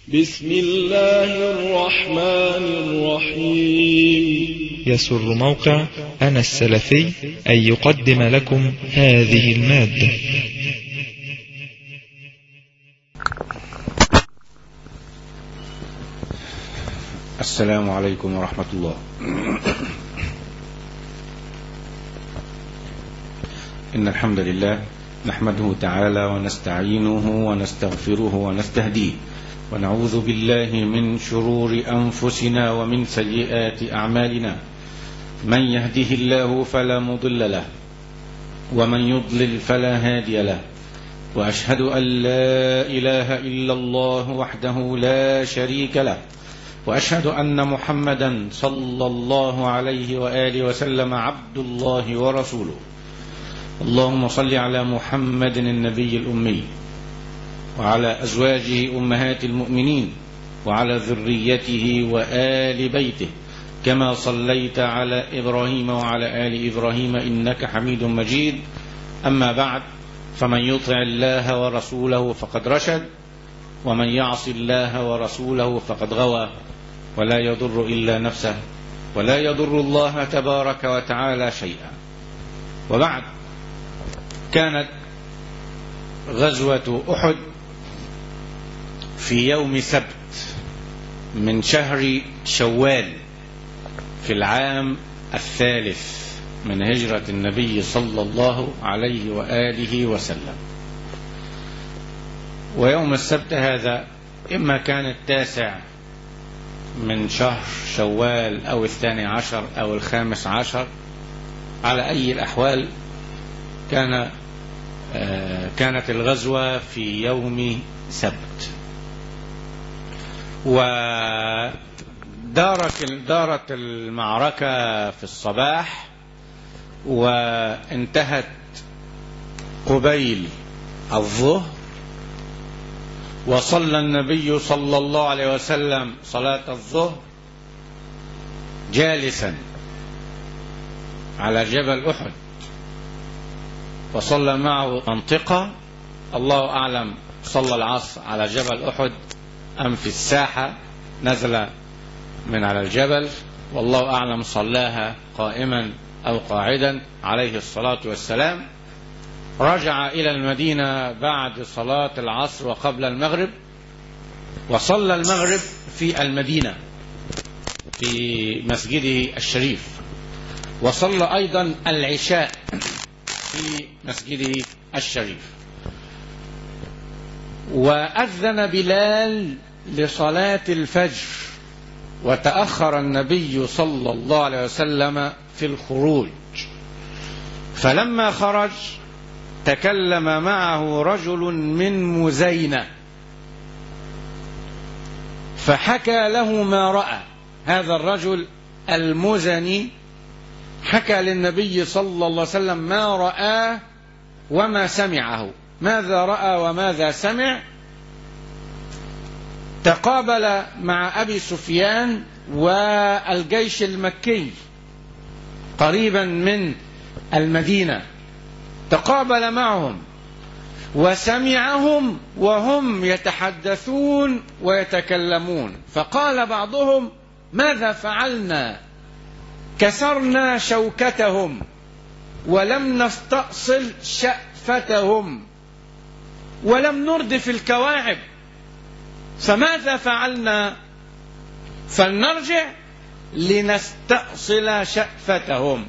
بسم الله الرحمن الرحيم يسر موقع أنا السلفي أن يقدم لكم هذه المادة السلام عليكم ورحمة الله إن الحمد لله نحمده تعالى ونستعينه ونستغفره ونستهديه ونعوذ بالله من شرور أنفسنا ومن سيئات أعمالنا من يهده الله فلا مضل له ومن يضلل فلا هادي له وأشهد أن لا إله إلا الله وحده لا شريك له وأشهد أن محمدا صلى الله عليه وآله وسلم عبد الله ورسوله اللهم صل على محمد النبي الأمي وعلى أزواجه أمهات المؤمنين وعلى ذريته وآل بيته كما صليت على إبراهيم وعلى آل إبراهيم إنك حميد مجيد أما بعد فمن يطع الله ورسوله فقد رشد ومن يعص الله ورسوله فقد غوى ولا يضر إلا نفسه ولا يضر الله تبارك وتعالى شيئا وبعد كانت غزوة أحد في يوم سبت من شهر شوال في العام الثالث من هجرة النبي صلى الله عليه وآله وسلم ويوم السبت هذا إما كان التاسع من شهر شوال أو الثاني عشر أو الخامس عشر على أي الأحوال كان كانت الغزوة في يوم سبت ودارت دارت المعركة في الصباح وانتهت قبيل الظهر وصلى النبي صلى الله عليه وسلم صلاة الظهر جالسا على جبل أحد وصلى معه منطقة الله أعلم صلى العصر على جبل أحد أم في الساحة نزل من على الجبل والله أعلم صلاها قائما أو قاعدا عليه الصلاة والسلام رجع إلى المدينة بعد صلاة العصر وقبل المغرب وصلى المغرب في المدينة في مسجده الشريف وصلى أيضا العشاء في مسجده الشريف وأذن بلال لصلاة الفجر وتأخر النبي صلى الله عليه وسلم في الخروج فلما خرج تكلم معه رجل من مزينة فحكى له ما رأى هذا الرجل المزني حكى للنبي صلى الله عليه وسلم ما رآه وما سمعه ماذا رأى وماذا سمع تقابل مع أبي سفيان والجيش المكي قريبا من المدينة تقابل معهم وسمعهم وهم يتحدثون ويتكلمون فقال بعضهم ماذا فعلنا كسرنا شوكتهم ولم نستأصل شأفتهم ولم نردف الكواعب فماذا فعلنا فلنرجع لنستأصل شأفتهم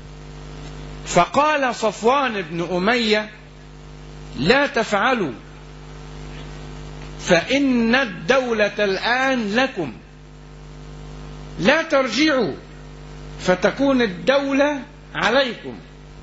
فقال صفوان بن أمية لا تفعلوا فإن الدولة الآن لكم لا ترجعوا فتكون الدولة عليكم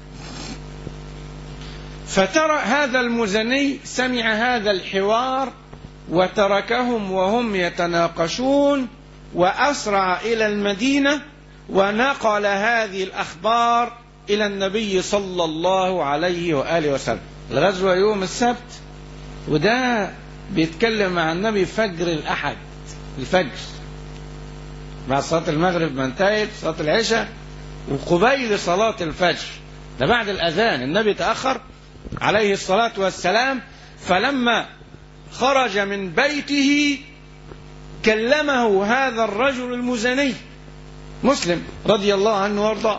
فترى هذا المزني سمع هذا الحوار وتركهم وهم يتناقشون وأسرع إلى المدينة ونقل هذه الأخبار إلى النبي صلى الله عليه وآله وسلم الغزوة يوم السبت وده بيتكلم مع النبي فجر الأحد الفجر مع صلاة المغرب ما انتهت صلاة العشاء وقبيل صلاة الفجر ده بعد الأذان النبي تأخر عليه الصلاة والسلام فلما خرج من بيته كلمه هذا الرجل المزني مسلم رضي الله عنه وارضاه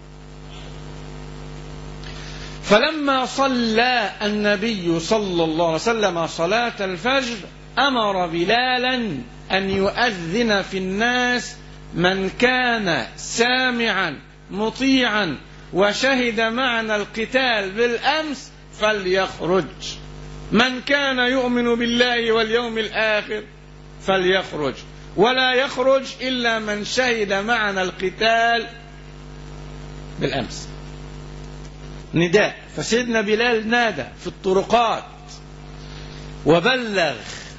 فلما صلى النبي صلى الله عليه وسلم صلاة الفجر أمر بلالا أن يؤذن في الناس من كان سامعا مطيعا وشهد معنا القتال بالأمس فليخرج من كان يؤمن بالله واليوم الآخر فليخرج ولا يخرج إلا من شهد معنا القتال بالأمس نداء فسيدنا بلال نادى في الطرقات وبلغ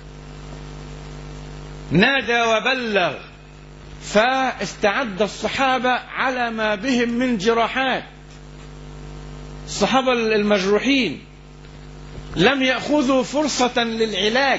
نادى وبلغ فاستعد الصحابة على ما بهم من جراحات الصحابة المجروحين لم يأخذوا فرصة للعلاج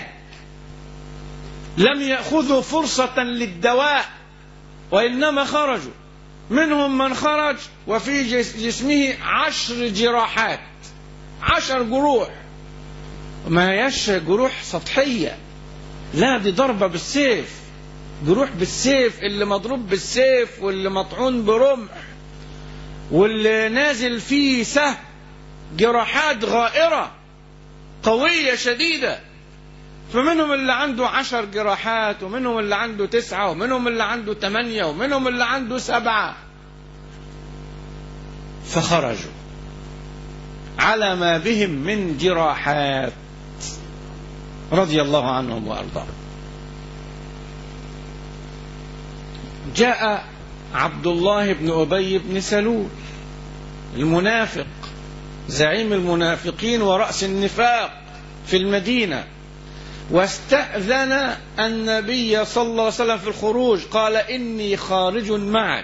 لم يأخذوا فرصة للدواء وإنما خرجوا منهم من خرج وفي جسمه عشر جراحات عشر جروح ما هيش جروح سطحية لا دي ضربة بالسيف جروح بالسيف اللي مضروب بالسيف واللي مطعون برمح واللي نازل فيه سهم جراحات غائرة قوية شديدة فمنهم اللي عنده عشر جراحات ومنهم اللي عنده تسعة ومنهم اللي عنده ثمانية ومنهم اللي عنده سبعة فخرجوا على ما بهم من جراحات رضي الله عنهم وارضاهم جاء عبد الله بن ابي بن سلول المنافق زعيم المنافقين ورأس النفاق في المدينة واستأذن النبي صلى الله عليه وسلم في الخروج قال إني خارج معك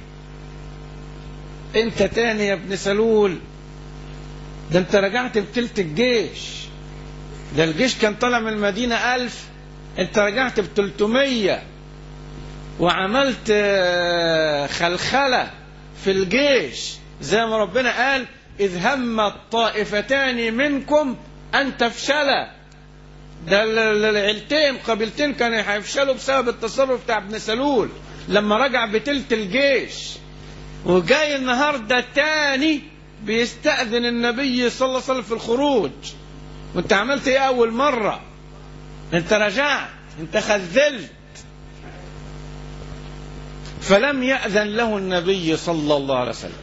انت تاني يا ابن سلول ده انت رجعت بتلت الجيش ده الجيش كان طالع من المدينة ألف انت رجعت بتلتمية وعملت خلخلة في الجيش زي ما ربنا قال إذ هم الطائفتان منكم أن تفشلا ده العيلتين قبيلتين كانوا هيفشلوا بسبب التصرف بتاع ابن سلول لما رجع بتلت الجيش وجاي النهارده تاني بيستأذن النبي صلى الله عليه وسلم في الخروج وانت عملت ايه اول مرة انت رجعت انت خذلت فلم يأذن له النبي صلى الله عليه وسلم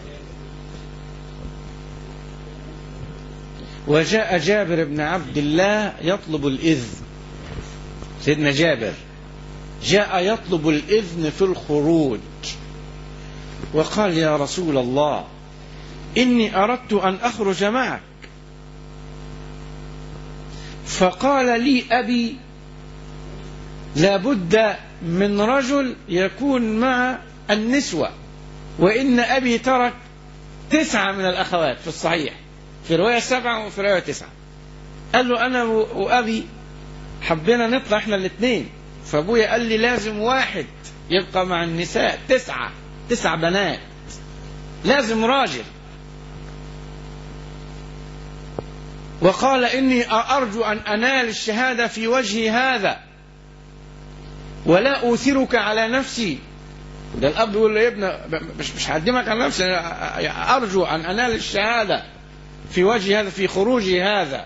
وجاء جابر بن عبد الله يطلب الإذن سيدنا جابر جاء يطلب الإذن في الخروج وقال يا رسول الله إني أردت أن أخرج معك فقال لي أبي لابد من رجل يكون مع النسوة وإن أبي ترك تسعة من الأخوات في الصحيح في رواية سبعة وفي رواية تسعة قال له أنا وأبي حبينا نطلع إحنا الاثنين فأبويا قال لي لازم واحد يبقى مع النساء تسعة تسع بنات لازم راجل وقال إني أرجو أن أنال الشهادة في وجه هذا ولا أوثرك على نفسي ده الأب يقول له يا ابني مش مش هقدمك على نفسي أرجو أن أنال الشهادة في وجه هذا في خروجي هذا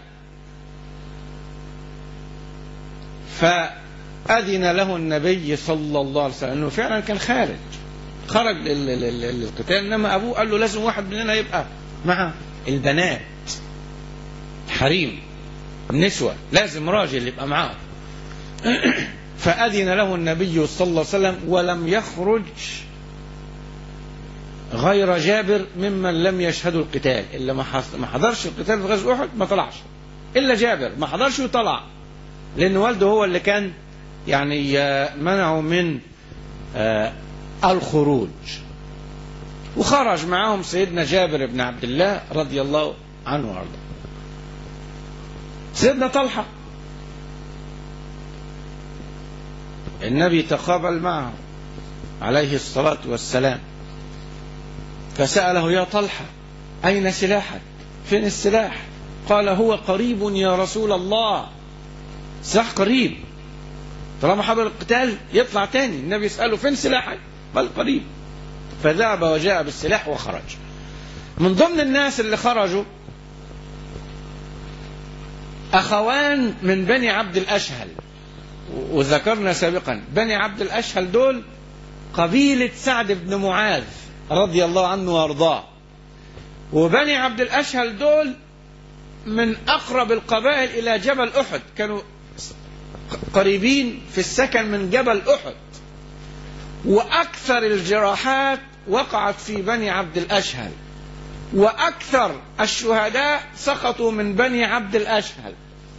فأذن له النبي صلى الله عليه وسلم أنه فعلا كان خارج خرج للقتال إنما أبوه قال له لازم واحد مننا يبقى مع البنات حريم النسوة لازم راجل يبقى معاه فأذن له النبي صلى الله عليه وسلم ولم يخرج غير جابر ممن لم يشهدوا القتال اللي ما حضرش القتال في غزوة أحد ما طلعش إلا جابر ما حضرش وطلع لأن والده هو اللي كان يعني منعه من الخروج وخرج معهم سيدنا جابر بن عبد الله رضي الله عنه وارضاه سيدنا طلحة النبي تقابل معه عليه الصلاة والسلام فسأله يا طلحة أين سلاحك فين السلاح قال هو قريب يا رسول الله سلاح قريب طالما حضر القتال يطلع تاني النبي يسأله فين سلاحك بل قريب فذهب وجاء بالسلاح وخرج من ضمن الناس اللي خرجوا أخوان من بني عبد الأشهل وذكرنا سابقا بني عبد الأشهل دول قبيلة سعد بن معاذ رضي الله عنه وارضاه وبني عبد الأشهل دول من أقرب القبائل إلى جبل أحد كانوا قريبين في السكن من جبل أحد وأكثر الجراحات وقعت في بني عبد الأشهل وأكثر الشهداء سقطوا من بني عبد الأشهل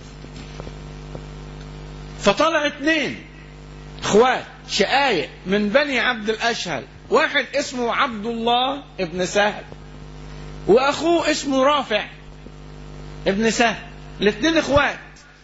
فطلع اثنين اخوات شقايق من بني عبد الأشهل واحد اسمه عبد الله ابن سهل واخوه اسمه رافع ابن سهل الاثنين اخوات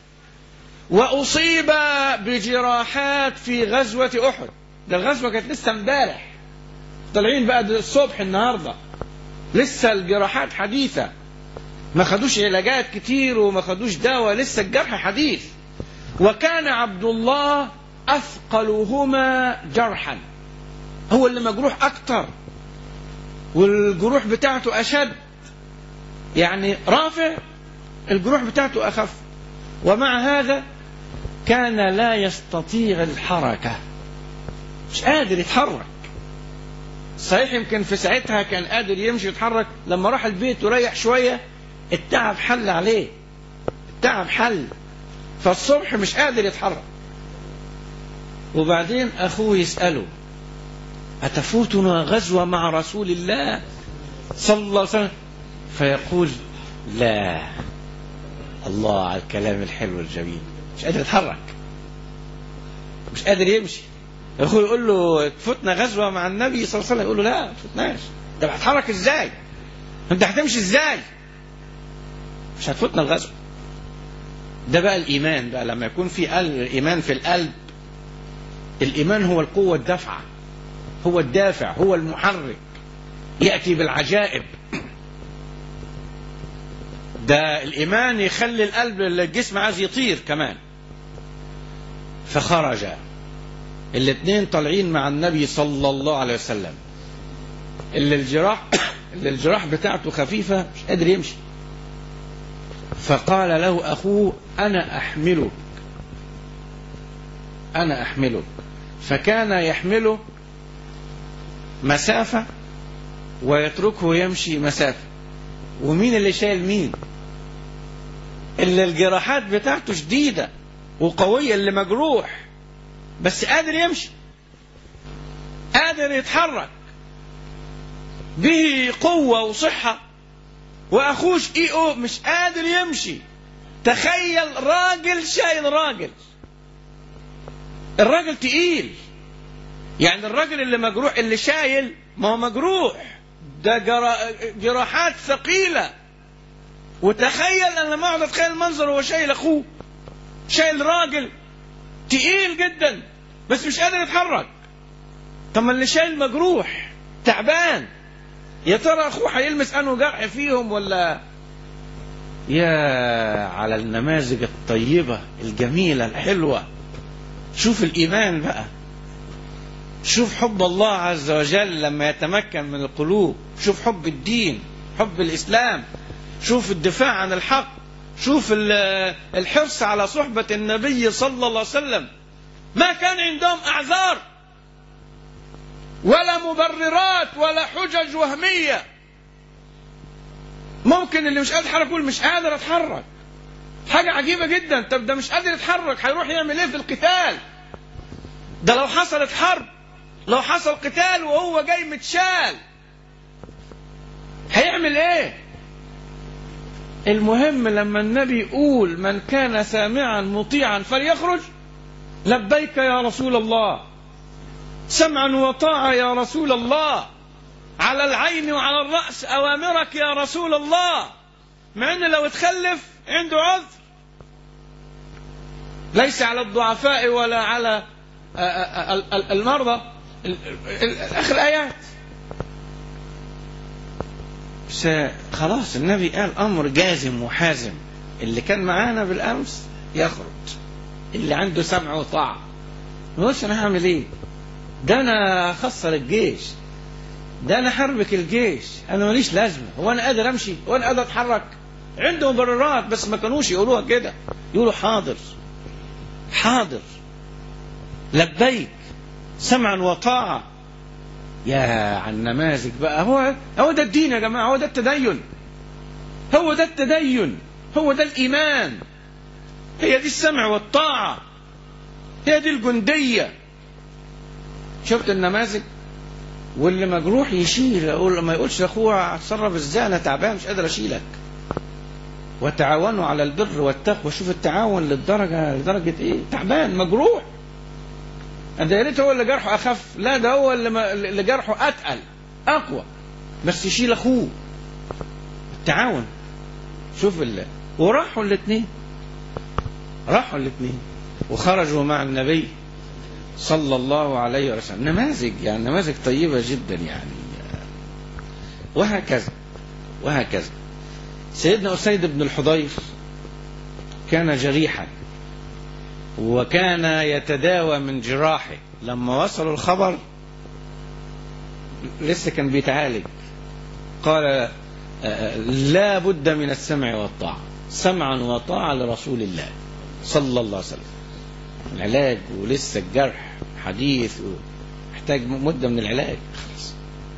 واصيب بجراحات في غزوه احد ده الغزوه كانت لسه امبارح طالعين بقى الصبح النهارده لسه الجراحات حديثه ما خدوش علاجات كتير وما خدوش دواء لسه الجرح حديث وكان عبد الله اثقلهما جرحا هو اللي مجروح اكتر والجروح بتاعته اشد يعني رافع الجروح بتاعته اخف ومع هذا كان لا يستطيع الحركه مش قادر يتحرك صحيح يمكن في ساعتها كان قادر يمشي يتحرك لما راح البيت وريح شويه التعب حل عليه التعب حل فالصبح مش قادر يتحرك وبعدين اخوه يساله أتفوتنا غزوة مع رسول الله صلى الله عليه وسلم فيقول لا الله على الكلام الحلو الجميل مش قادر يتحرك مش قادر يمشي اخوه يقول له تفوتنا غزوة مع النبي صلى الله عليه وسلم يقول له لا ما تفوتناش انت هتتحرك ازاي انت هتمشي ازاي مش هتفوتنا الغزوة ده بقى الإيمان بقى لما يكون في قلب إيمان في القلب الإيمان هو القوة الدافعة هو الدافع هو المحرك يأتي بالعجائب ده الإيمان يخلي القلب الجسم عايز يطير كمان فخرج الاثنين طالعين مع النبي صلى الله عليه وسلم اللي الجراح اللي الجراح بتاعته خفيفة مش قادر يمشي فقال له أخوه أنا أحملك أنا أحملك فكان يحمله مسافة ويتركه يمشي مسافة ومين اللي شايل مين اللي الجراحات بتاعته شديدة وقوية اللي مجروح بس قادر يمشي قادر يتحرك به قوة وصحة وأخوه شقيقه مش قادر يمشي تخيل راجل شايل راجل الراجل تقيل يعني الراجل اللي مجروح اللي شايل ما هو مجروح ده جرا... جراحات ثقيلة وتخيل انا ما اقعد اتخيل المنظر وهو شايل اخوه شايل راجل تقيل جدا بس مش قادر يتحرك طب ما اللي شايل مجروح تعبان يا ترى اخوه هيلمس انه جرح فيهم ولا يا على النماذج الطيبة الجميلة الحلوة شوف الإيمان بقى شوف حب الله عز وجل لما يتمكن من القلوب شوف حب الدين حب الإسلام شوف الدفاع عن الحق شوف الحرص على صحبة النبي صلى الله عليه وسلم ما كان عندهم أعذار ولا مبررات ولا حجج وهمية ممكن اللي مش قادر يتحرك يقول مش قادر اتحرك حاجة عجيبة جدا طب ده مش قادر يتحرك هيروح يعمل ايه في القتال ده لو حصلت حرب لو حصل قتال وهو جاي متشال هيعمل ايه المهم لما النبي يقول من كان سامعا مطيعا فليخرج لبيك يا رسول الله سمعا وطاعة يا رسول الله على العين وعلى الرأس أوامرك يا رسول الله مع أن لو تخلف عنده عذر ليس على الضعفاء ولا على المرضى آخر الآيات خلاص النبي قال أمر جازم وحازم اللي كان معانا بالأمس يخرج اللي عنده سمع وطاعة ما يقولش انا هعمل ايه ده انا اخسر الجيش ده انا حربك الجيش انا ماليش لازمه هو انا قادر امشي هو انا قادر اتحرك عندهم مبررات بس ما كانوش يقولوها كده يقولوا حاضر حاضر لبيك سمعا وطاعة يا عن نماذج بقى هو هو ده الدين يا جماعة هو ده التدين هو ده التدين هو ده الإيمان هي دي السمع والطاعة هي دي الجندية شفت النماذج واللي مجروح يشيل يقول ما يقولش لاخوه اتصرف ازاي انا تعبان مش قادر اشيلك وتعاونوا على البر والتقوى شوف التعاون للدرجه لدرجه ايه تعبان مجروح ده يا ريت هو اللي جرحه اخف لا ده هو اللي, ما اللي جرحه اتقل اقوى بس يشيل اخوه التعاون شوف الله وراحوا الاثنين راحوا الاثنين وخرجوا مع النبي صلى الله عليه وسلم نماذج يعني نماذج طيبة جدا يعني وهكذا وهكذا سيدنا أسيد بن الحضير كان جريحا وكان يتداوى من جراحه لما وصلوا الخبر لسه كان بيتعالج قال لا بد من السمع والطاعة سمعا وطاعة لرسول الله صلى الله عليه وسلم العلاج ولسه الجرح حديث محتاج مدة من العلاج خلاص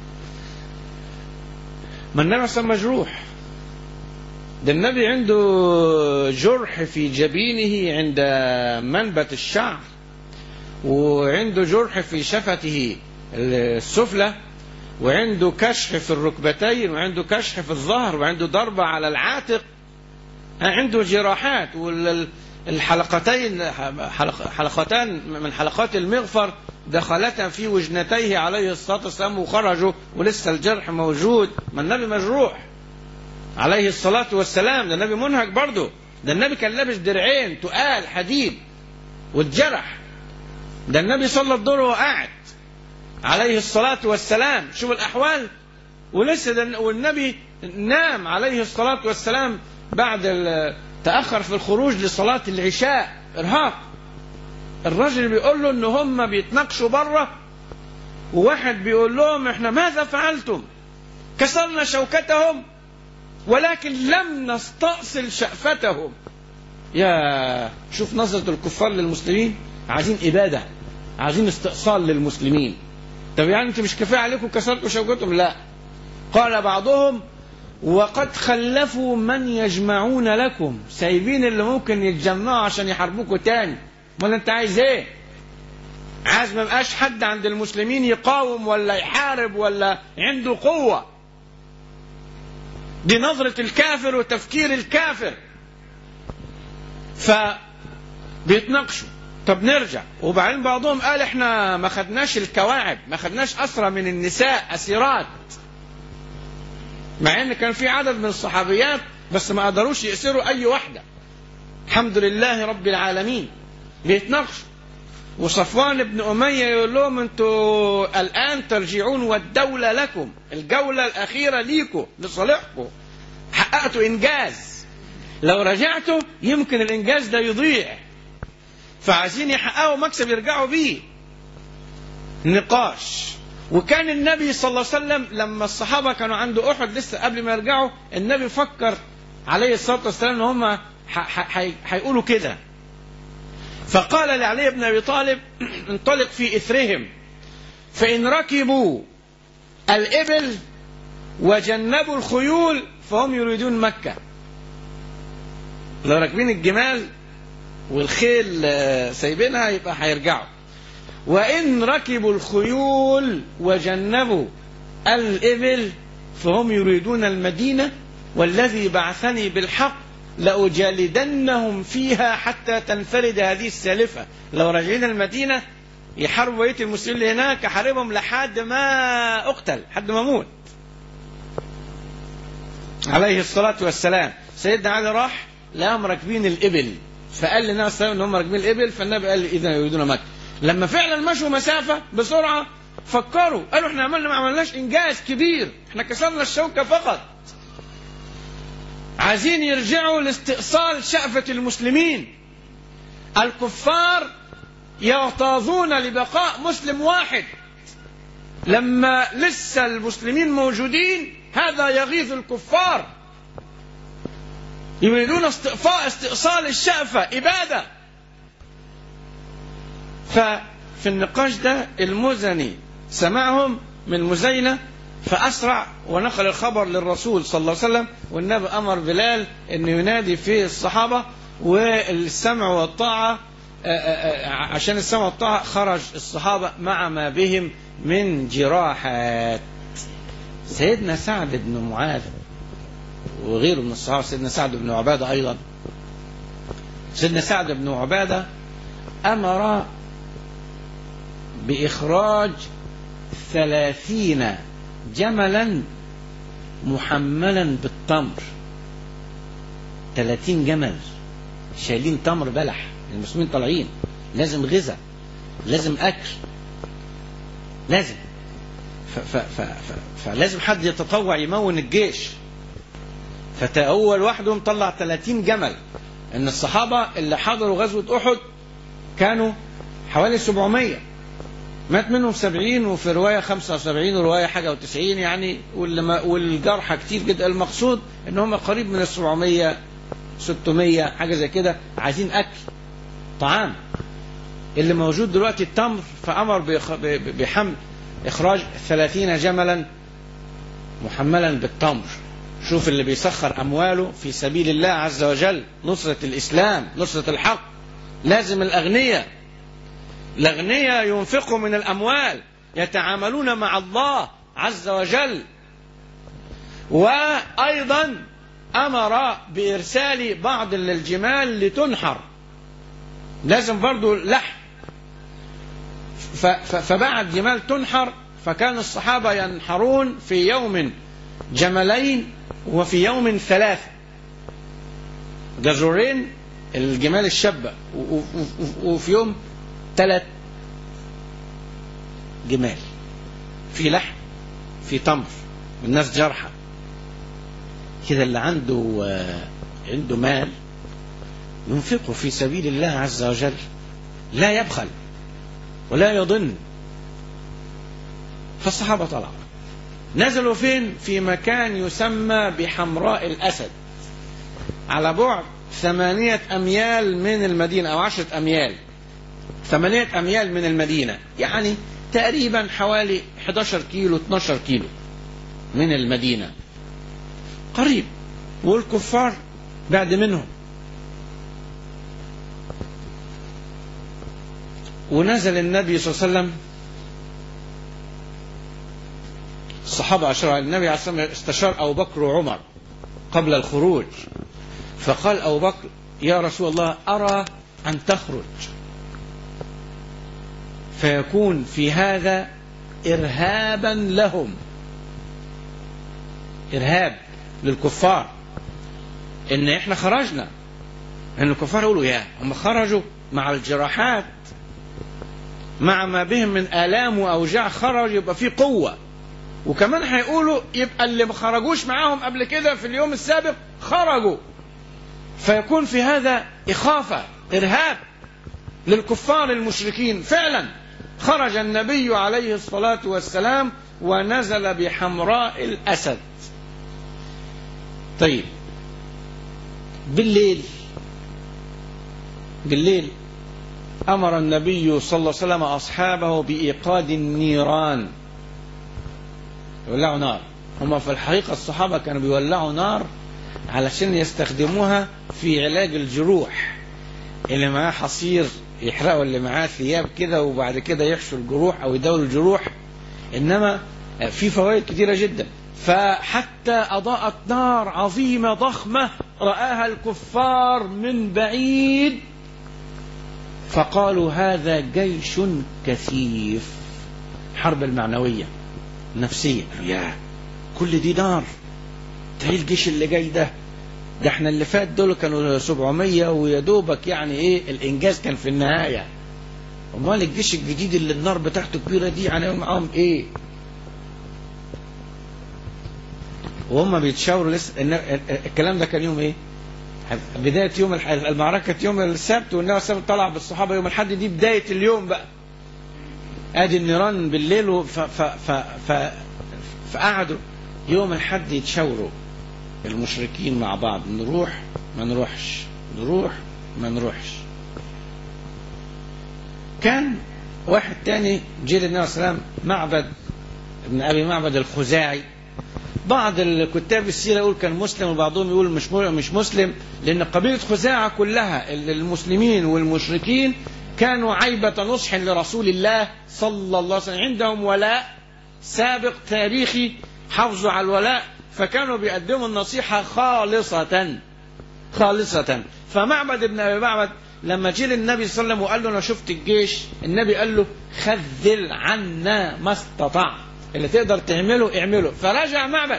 ما النبي صلى مجروح ده النبي عنده جرح في جبينه عند منبت الشعر وعنده جرح في شفته السفلى وعنده كشح في الركبتين وعنده كشح في الظهر وعنده ضربة على العاتق عنده جراحات والحلقتين حلق حلقتان من حلقات المغفر دخلتا في وجنتيه عليه الصلاة والسلام وخرجوا ولسه الجرح موجود ما النبي مجروح عليه الصلاة والسلام ده النبي منهك برضه ده النبي كان لابس درعين تقال حديد واتجرح ده النبي صلى الدور وقعد عليه الصلاة والسلام شوف الأحوال ولسه ده والنبي نام عليه الصلاة والسلام بعد تأخر في الخروج لصلاة العشاء إرهاق الرجل بيقول له إن هم بيتناقشوا بره وواحد بيقول لهم إحنا ماذا فعلتم كسرنا شوكتهم ولكن لم نستأصل شأفتهم يا شوف نظرة الكفار للمسلمين عايزين إبادة عايزين استئصال للمسلمين طب يعني انتوا مش كفايه عليكم كسرتوا شوكتهم لا قال بعضهم وقد خلفوا من يجمعون لكم سايبين اللي ممكن يتجمعوا عشان يحاربوكوا تاني امال انت عايز ايه عايز ما يبقاش حد عند المسلمين يقاوم ولا يحارب ولا عنده قوه دي نظرة الكافر وتفكير الكافر فبيتناقشوا طب نرجع وبعدين بعضهم قال احنا ما خدناش الكواعب ما خدناش أسرى من النساء أسيرات مع ان كان في عدد من الصحابيات بس ما قدروش يأسروا أي واحدة الحمد لله رب العالمين بيتناقشوا وصفوان بن أمية يقول لهم انتوا الآن ترجعون والدولة لكم الجولة الأخيرة ليكم لصالحكم حققتوا إنجاز لو رجعتوا يمكن الإنجاز ده يضيع فعايزين يحققوا مكسب يرجعوا بيه نقاش وكان النبي صلى الله عليه وسلم لما الصحابة كانوا عند أحد لسه قبل ما يرجعوا النبي فكر عليه الصلاة والسلام ان هم هيقولوا كده فقال لعلي بن ابي طالب انطلق في اثرهم فان ركبوا الابل وجنبوا الخيول فهم يريدون مكه لو راكبين الجمال والخيل سايبينها يبقى هيرجعوا وان ركبوا الخيول وجنبوا الابل فهم يريدون المدينه والذي بعثني بالحق لأجالدنهم فيها حتى تنفرد هذه السالفة لو راجعين المدينة يحاربوا بقية المسلمين اللي هناك أحاربهم لحد ما أقتل لحد ما أموت عليه الصلاة والسلام سيدنا علي راح لقاهم راكبين الإبل فقال للنبي صلى الله عليه وسلم إن هم راكبين الإبل فالنبي قال إذا يريدون مكة لما فعلا مشوا مسافة بسرعة فكروا قالوا احنا عملنا ما عملناش إنجاز كبير احنا كسرنا الشوكة فقط عايزين يرجعوا لاستئصال شأفة المسلمين الكفار يغتاظون لبقاء مسلم واحد لما لسه المسلمين موجودين هذا يغيظ الكفار يريدون استئفاء استئصال الشأفة إبادة ففي النقاش ده المزني سمعهم من مزينة فأسرع ونقل الخبر للرسول صلى الله عليه وسلم والنبي أمر بلال أن ينادي في الصحابة والسمع والطاعة عشان السمع والطاعة خرج الصحابة مع ما بهم من جراحات سيدنا سعد بن معاذ وغيره من الصحابة سيدنا سعد بن عبادة أيضا سيدنا سعد بن عبادة أمر بإخراج ثلاثين جملا محملا بالتمر ثلاثين جمل شايلين تمر بلح المسلمين طالعين لازم غذاء لازم أكل لازم ف ف ف ف فلازم حد يتطوع يمون الجيش فأول وحدهم طلع 30 جمل ان الصحابة اللي حضروا غزوة احد كانوا حوالي 700 مات منهم 70 وفي رواية 75 ورواية حاجة و90 يعني والجرحى كتير جدا المقصود ان هم قريب من ال 700 600 حاجة زي كده عايزين اكل طعام اللي موجود دلوقتي التمر فأمر بحمل إخراج 30 جملا محملا بالتمر شوف اللي بيسخر أمواله في سبيل الله عز وجل نصرة الإسلام نصرة الحق لازم الأغنياء الأغنياء ينفقوا من الأموال يتعاملون مع الله عز وجل وأيضا أمر بإرسال بعض الجمال لتنحر لازم برضو لحم فبعد جمال تنحر فكان الصحابة ينحرون في يوم جملين وفي يوم ثلاثة جزورين الجمال الشابة وفي يوم ثلاث جمال في لحم في تمر الناس جرحى كده اللي عنده عنده مال ينفقه في سبيل الله عز وجل لا يبخل ولا يضن فالصحابة طلعوا نزلوا فين في مكان يسمى بحمراء الأسد على بعد ثمانية أميال من المدينة أو عشرة أميال ثمانية أميال من المدينة يعني تقريبا حوالي 11 كيلو 12 كيلو من المدينة قريب والكفار بعد منهم ونزل النبي صلى الله عليه وسلم الصحابة أشروا النبي عليه الصلاة والسلام استشار أبو بكر وعمر قبل الخروج فقال أبو بكر يا رسول الله أرى أن تخرج فيكون في هذا إرهابا لهم إرهاب للكفار إن إحنا خرجنا إن الكفار يقولوا يا هم خرجوا مع الجراحات مع ما بهم من آلام وأوجاع خرج يبقى في قوة وكمان هيقولوا يبقى اللي ما خرجوش معاهم قبل كده في اليوم السابق خرجوا فيكون في هذا إخافة إرهاب للكفار المشركين فعلا خرج النبي عليه الصلاة والسلام ونزل بحمراء الأسد طيب بالليل بالليل أمر النبي صلى الله عليه وسلم أصحابه بإيقاد النيران يولعوا نار هم في الحقيقة الصحابة كانوا بيولعوا نار علشان يستخدموها في علاج الجروح اللي معاه حصير يحرقوا اللي معاه ثياب كده وبعد كده يحشوا الجروح أو يداولوا الجروح إنما في فوائد كثيرة جدا فحتى أضاءت نار عظيمة ضخمة رآها الكفار من بعيد فقالوا هذا جيش كثيف حرب المعنوية النفسية يا كل دي نار تهي الجيش اللي جاي ده ده احنا اللي فات دول كانوا 700 ويا دوبك يعني ايه الانجاز كان في النهاية امال الجيش الجديد اللي النار بتاعته كبيرة دي هنعمل معاهم ايه وهم بيتشاوروا لسه الكلام ده كان يوم ايه بداية يوم الح- المعركة يوم السبت والنبي صلى الله عليه وسلم طلع بالصحابة يوم الحد دي بداية اليوم بقى ادي النيران بالليل و- ف ف ف ف فقعدوا يوم الحد يتشاوروا المشركين مع بعض نروح ما نروحش نروح ما نروحش كان واحد تاني جه للنبي صلى الله عليه وسلم معبد ابن ابي معبد الخزاعي بعض الكتاب السيره يقول كان مسلم وبعضهم يقول مش مش مسلم لان قبيله خزاعه كلها المسلمين والمشركين كانوا عيبة نصح لرسول الله صلى الله عليه وسلم عندهم ولاء سابق تاريخي حافظوا على الولاء فكانوا بيقدموا النصيحة خالصة خالصة فمعبد ابن أبي معبد لما جه للنبي صلى الله عليه وسلم وقال له أنا شفت الجيش النبي قال له خذل عنا ما استطعت اللي تقدر تعمله اعمله فرجع معبد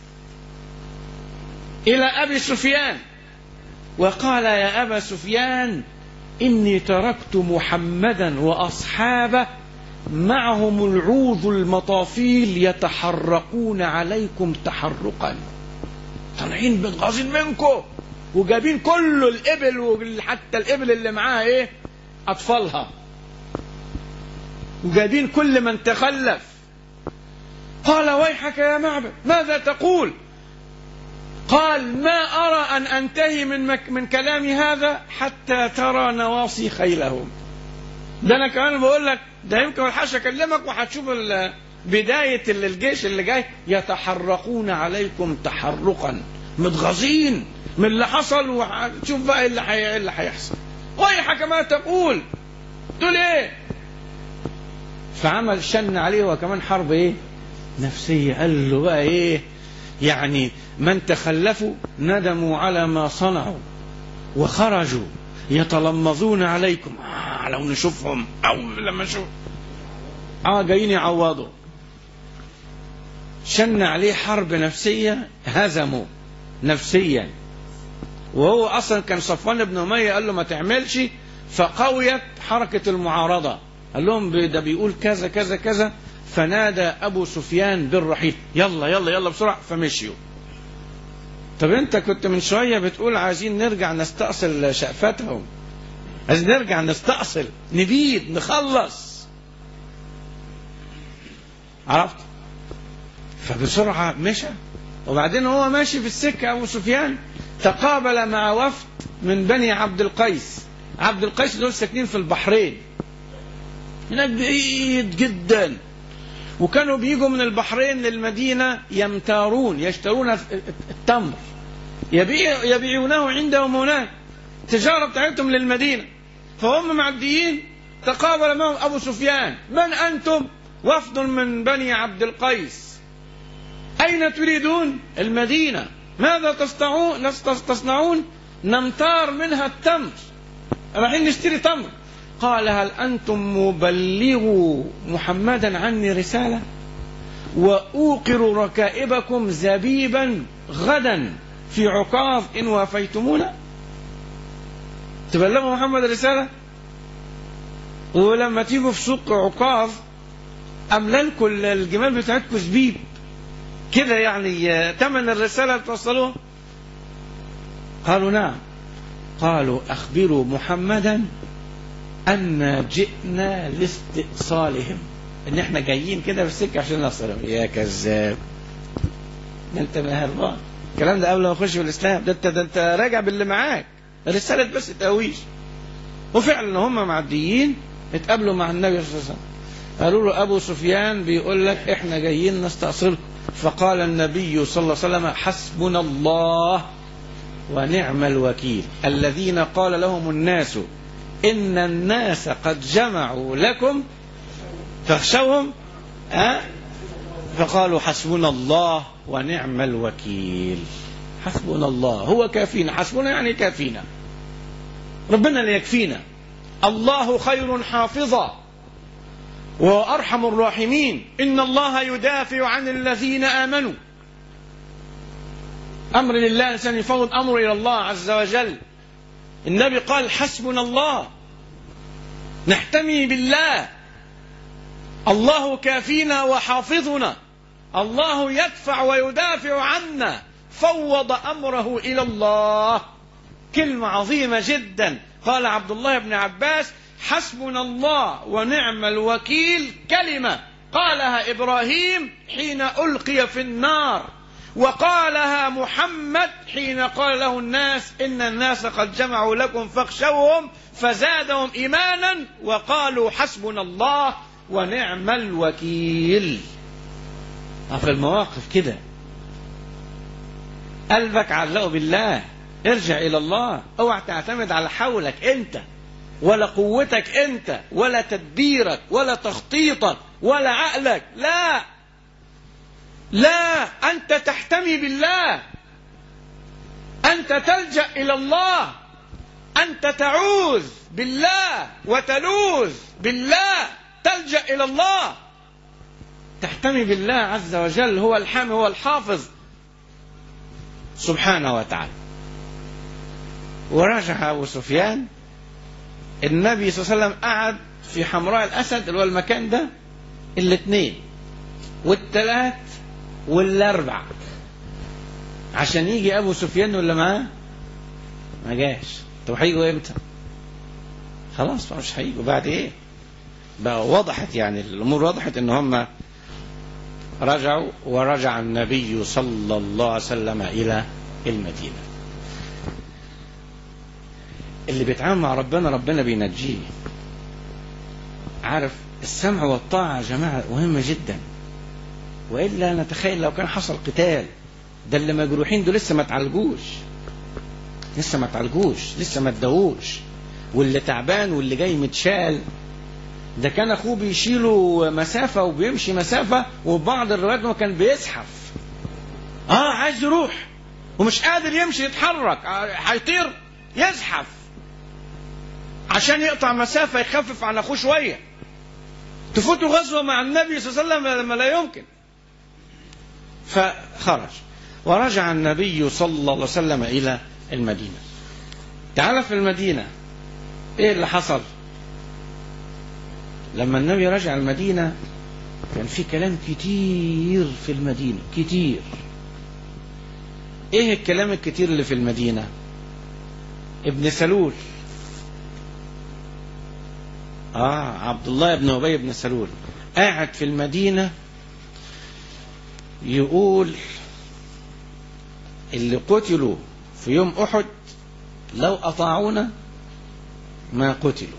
إلى أبي سفيان وقال يا أبا سفيان إني تركت محمدا وأصحابه معهم العوذ المطافيل يتحرقون عليكم تحرقا طالعين متغاظين منكم وجايبين كل الإبل وحتى الإبل اللي معاها إيه أطفالها وجايبين كل من تخلف قال ويحك يا معبد ماذا تقول قال ما أرى أن أنتهي من, مك من كلامي هذا حتى ترى نواصي خيلهم ده أنا كمان بقول لك ده يمكن الحاجة أكلمك وهتشوف بداية الجيش اللي جاي يتحرقون عليكم تحرقا متغاظين من اللي حصل وشوف بقى اللي حي... اللي هيحصل ويحك ما تقول تقول ايه فعمل شن عليه وكمان حرب ايه نفسية قال له بقى ايه يعني من تخلفوا ندموا على ما صنعوا وخرجوا يتلمظون عليكم آه لو نشوفهم او لما نشوف اه جايين يعوضوا شن عليه حرب نفسية هزموا نفسيا وهو اصلا كان صفوان بن اميه قال له ما تعملش فقويت حركه المعارضه قال لهم ده بيقول كذا كذا كذا فنادى ابو سفيان بالرحيل يلا يلا يلا بسرعه فمشيوا طب انت كنت من شويه بتقول عايزين نرجع نستأصل شقفتهم عايزين نرجع نستأصل نبيد نخلص عرفت فبسرعه مشى وبعدين هو ماشي في السكه ابو سفيان تقابل مع وفد من بني عبد القيس عبد القيس دول ساكنين في البحرين هناك بعيد جدا وكانوا بيجوا من البحرين للمدينة يمتارون يشترون التمر يبيع يبيعونه عندهم هناك التجارة بتاعتهم للمدينة فهم معديين تقابل معهم أبو سفيان من أنتم وفد من بني عبد القيس أين تريدون المدينة ماذا تصنعون تصنعون نمتار منها التمر رايحين نشتري تمر قال هل أنتم مبلغوا محمدا عني رسالة وأوقر ركائبكم زبيبا غدا في عكاظ إن وافيتمونا تبلغوا محمد رسالة ولما تيجوا في سوق عكاظ أملا لكم الجمال بتاعتكم زبيب كده يعني تمن الرسالة توصلوها قالوا نعم قالوا أخبروا محمدا أن جئنا لاستئصالهم إن إحنا جايين كده في السكة عشان نصلهم يا كذاب ده أنت هربان الكلام ده قبل ما أخش في الإسلام ده أنت ده أنت راجع باللي معاك رسالة بس تأويش وفعلا هم معديين اتقابلوا مع النبي صلى الله عليه وسلم قالوا له أبو سفيان بيقول لك إحنا جايين نستأصلكم فقال النبي صلى الله عليه وسلم حسبنا الله ونعم الوكيل الذين قال لهم الناس إن الناس قد جمعوا لكم فاخشوهم أه؟ فقالوا حسبنا الله ونعم الوكيل حسبنا الله هو كافينا حسبنا يعني كافينا ربنا اللي يكفينا الله خير حافظا وأرحم الراحمين إن الله يدافع عن الذين آمنوا أمر لله الإنسان يفوض أمره إلى الله عز وجل النبي قال حسبنا الله نحتمي بالله الله كافينا وحافظنا الله يدفع ويدافع عنا فوض أمره إلى الله كلمة عظيمة جدا قال عبد الله بن عباس حسبنا الله ونعم الوكيل كلمة قالها إبراهيم حين ألقي في النار وقالها محمد حين قال له الناس إن الناس قد جمعوا لكم فاخشوهم فزادهم إيمانا وقالوا حسبنا الله ونعم الوكيل في المواقف كده قلبك علقه بالله ارجع إلى الله اوعى تعتمد على حولك أنت ولا قوتك أنت ولا تدبيرك ولا تخطيطك ولا عقلك لا لا أنت تحتمي بالله أنت تلجأ إلى الله أنت تعوذ بالله وتلوذ بالله تلجأ إلى الله تحتمي بالله عز وجل هو الحامي هو الحافظ سبحانه وتعالى ورجع أبو سفيان النبي صلى الله عليه وسلم قعد في حمراء الأسد اللي هو المكان ده الاثنين والثلاث والاربع عشان يجي ابو سفيان ولا معاه ما جاش طب هيجوا امتى خلاص مش هيجوا بعد ايه بقى وضحت يعني الامور وضحت ان هم رجعوا ورجع النبي صلى الله عليه وسلم الى المدينه اللي بيتعامل مع ربنا ربنا بينجيه عارف السمع والطاعه يا جماعه مهمه جدا والا نتخيل لو كان حصل قتال ده اللي مجروحين دول لسه ما تعالجوش لسه ما تعالجوش لسه ما اداوش واللي تعبان واللي جاي متشال ده كان اخوه بيشيله مسافه وبيمشي مسافه وبعض الروايات ما كان بيزحف اه عايز يروح ومش قادر يمشي يتحرك هيطير يزحف عشان يقطع مسافه يخفف عن اخوه شويه تفوتوا غزوه مع النبي صلى الله عليه وسلم لما لا يمكن فخرج ورجع النبي صلى الله عليه وسلم إلى المدينة تعال في المدينة إيه اللي حصل لما النبي رجع المدينة كان في كلام كتير في المدينة كتير ايه الكلام الكتير اللي في المدينة ابن سلول اه عبد الله بن ابي بن سلول قاعد في المدينه يقول اللي قتلوا في يوم احد لو اطاعونا ما قتلوا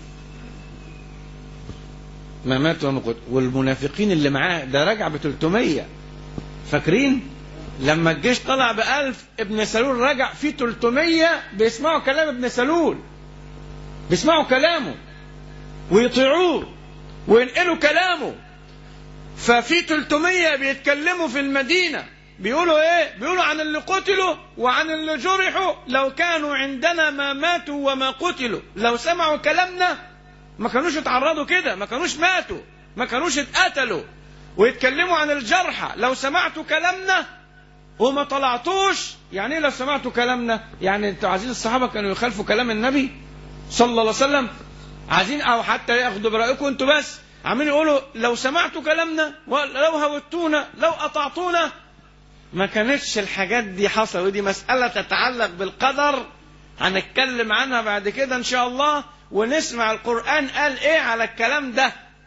ما ماتوا وما قتلوا والمنافقين اللي معاه ده رجع ب 300 فاكرين لما الجيش طلع ب 1000 ابن سلول رجع في 300 بيسمعوا كلام ابن سلول بيسمعوا كلامه ويطيعوه وينقلوا كلامه ففي 300 بيتكلموا في المدينة بيقولوا ايه بيقولوا عن اللي قتلوا وعن اللي جرحوا لو كانوا عندنا ما ماتوا وما قتلوا لو سمعوا كلامنا ما كانوش اتعرضوا كده ما كانوش ماتوا ما كانوش اتقتلوا ويتكلموا عن الجرحى لو سمعتوا كلامنا وما طلعتوش يعني ايه لو سمعتوا كلامنا يعني انتوا عايزين الصحابه كانوا يخالفوا كلام النبي صلى الله عليه وسلم عايزين او حتى ياخدوا برايكم انتوا بس عمالين يقولوا لو سمعتوا كلامنا ولو هوتونا لو اطعتونا ما كانتش الحاجات دي حصل ودي مسألة تتعلق بالقدر هنتكلم عنها بعد كده ان شاء الله ونسمع القرآن قال ايه على الكلام ده